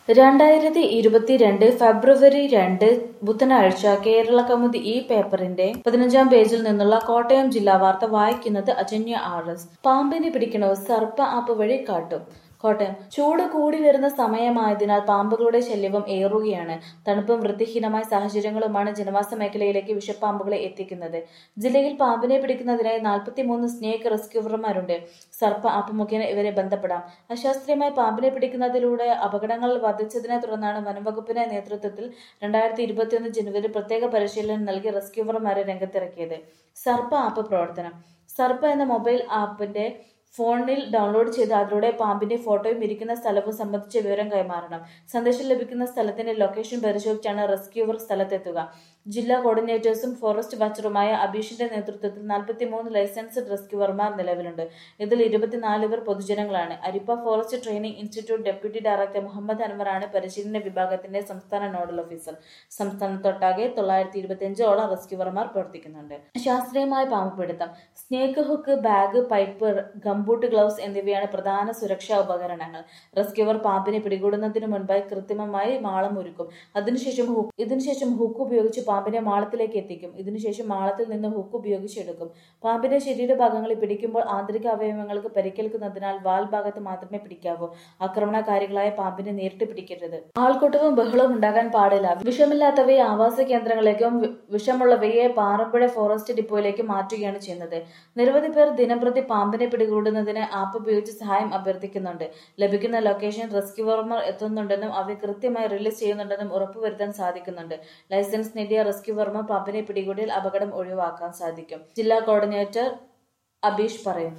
രണ്ടായിരത്തി ഇരുപത്തിരണ്ട് ഫെബ്രുവരി രണ്ട് ബുധനാഴ്ച കേരള കൗമുദി ഈ പേപ്പറിന്റെ പതിനഞ്ചാം പേജിൽ നിന്നുള്ള കോട്ടയം ജില്ലാ വാർത്ത വായിക്കുന്നത് അജന്യ ആർ എസ് പാമ്പിനെ പിടിക്കണോ സർപ്പ ആപ്പ് വഴി കാട്ടും കോട്ടയം ചൂട് കൂടി വരുന്ന സമയമായതിനാൽ പാമ്പുകളുടെ ശല്യവും ഏറുകയാണ് തണുപ്പും വൃത്തിഹീനമായ സാഹചര്യങ്ങളുമാണ് ജനവാസ മേഖലയിലേക്ക് വിഷപ്പാമ്പുകളെ എത്തിക്കുന്നത് ജില്ലയിൽ പാമ്പിനെ പിടിക്കുന്നതിനായി നാൽപ്പത്തിമൂന്ന് സ്നേക്ക് റെസ്ക്യൂവർമാരുണ്ട് സർപ്പ ആപ്പ് മുഖേന ഇവരെ ബന്ധപ്പെടാം അശാസ്ത്രീയമായി പാമ്പിനെ പിടിക്കുന്നതിലൂടെ അപകടങ്ങൾ വർദ്ധിച്ചതിനെ തുടർന്നാണ് വനംവകുപ്പിന്റെ നേതൃത്വത്തിൽ രണ്ടായിരത്തി ഇരുപത്തിയൊന്ന് ജനുവരി പ്രത്യേക പരിശീലനം നൽകി റെസ്ക്യൂവർമാരെ രംഗത്തിറക്കിയത് സർപ്പ ആപ്പ് പ്രവർത്തനം സർപ്പ എന്ന മൊബൈൽ ആപ്പിന്റെ ഫോണിൽ ഡൗൺലോഡ് ചെയ്ത് അതിലൂടെ പാമ്പിന്റെ ഫോട്ടോയും ഇരിക്കുന്ന സ്ഥലവും സംബന്ധിച്ച വിവരം കൈമാറണം സന്ദേശം ലഭിക്കുന്ന സ്ഥലത്തിന്റെ ലൊക്കേഷൻ പരിശോധിച്ചാണ് റെസ്ക്യൂവർ സ്ഥലത്തെത്തുക ജില്ലാ കോർഡിനേറ്റേഴ്സും ഫോറസ്റ്റ് വാച്ചറുമായ അബീഷിന്റെ നേതൃത്വത്തിൽ നാൽപ്പത്തിമൂന്ന് ലൈസൻസ്ഡ് റെസ്ക്യൂവർമാർ നിലവിലുണ്ട് ഇതിൽ ഇരുപത്തിനാല് പേർ പൊതുജനങ്ങളാണ് Arippa forest training institute deputy director Muhammad അൻവറാണ് പരിശീലന വിഭാഗത്തിന്റെ സംസ്ഥാന നോഡൽ ഓഫീസർ സംസ്ഥാനത്തൊട്ടാകെ തൊള്ളായിരത്തി ഇരുപത്തിയഞ്ചോളം റെസ്ക്യൂവർമാർ പ്രവർത്തിക്കുന്നുണ്ട് ശാസ്ത്രീയമായ പാമ്പ് പിടുത്തം snake hook bag pipe gumboot gloves എന്നിവയാണ് പ്രധാന സുരക്ഷാ ഉപകരണങ്ങൾ റെസ്ക്യൂവർ പാമ്പിനെ പിടികൂടുന്നതിന് മുൻപായി കൃത്രിമമായി മാളം ഒരുക്കും അതിനുശേഷം ഹുക്ക് ഇതിനുശേഷം ഹുക്ക് ഉപയോഗിച്ച് പാമ്പിനെ മാളത്തിലേക്ക് എത്തിക്കും ഇതിനുശേഷം മാളത്തിൽ നിന്ന് ഹുക്ക് ഉപയോഗിച്ച് എടുക്കും പാമ്പിന്റെ ശരീരഭാഗങ്ങളിൽ പിടിക്കുമ്പോൾ ആന്തരിക അവയവങ്ങൾക്ക് പരിക്കേൽക്കുന്നതിനാൽ വാൽ ഭാഗത്ത് മാത്രമേ പിടിക്കാവൂ ആക്രമണകാരികളായ പാമ്പിനെ നേരിട്ട് പിടിക്കരുത് ആൾക്കൂട്ടവും ബഹളവും ഉണ്ടാകാൻ പാടില്ല വിഷമില്ലാത്തവയെ ആവാസ കേന്ദ്രങ്ങളിലേക്കും വി- വിഷമുള്ളവയെ പാറമ്പുഴ ഫോറസ്റ്റ് ഡിപ്പോയിലേക്കും മാറ്റുകയാണ് ചെയ്യുന്നത് നിരവധി പേർ ദിനംപ്രതി പാമ്പിനെ പിടികൂടുന്നതിന് ആപ്പ് ഉപയോഗിച്ച് സഹായം അഭ്യർത്ഥിക്കുന്നുണ്ട് ലഭിക്കുന്ന ലൊക്കേഷൻ റെസ്ക്യൂവർമാർ എത്തുന്നുണ്ടെന്നും അവയെ കൃത്യമായി റിലീസ് ചെയ്യുന്നുണ്ടെന്നും ഉറപ്പുവരുത്താൻ സാധിക്കുന്നുണ്ട് ലൈസൻസ് നേടിയ റെസ്ക്യൂവർമാർ പാമ്പിനെ പിടികൂടിയാൽ അപകടം ഒഴിവാക്കാൻ സാധിക്കും ജില്ലാ കോർഡിനേറ്റർ അബീഷ് പറയുന്നു